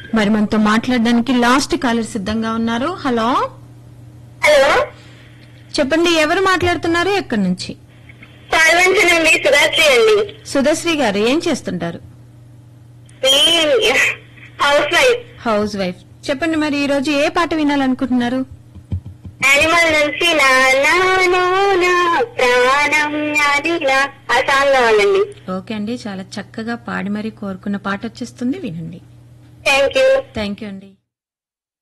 మరి మనతో మాట్లాడడానికి లాస్ట్ కాలర్ సిద్ధంగా ఉన్నారు హలో హలో చెప్పండి ఎవరు మాట్లాడుతున్నారు ఎక్కడి నుంచి పాల్వంచ నుండి సుధాశ్రీ అండి సుధశ్రీ గారు ఏం చేస్తుంటారు ఈ హౌస్ వైఫ్ హౌస్ వైఫ్ చెప్పండి మరి ఈ రోజు ఏ పాట వినాలనుకుంటున్నారు యానిమల్ నుంచి నా నా నా నా ప్రాణం అది నా ఆ సాంగ్ కావాలండి ఓకే అండి చాలా చక్కగా పాడి మరీ కోరుకున్న పాట వచ్చేస్తుంది వినండి థ్యాంక్ యూ థ్యాంక్ యూ అండి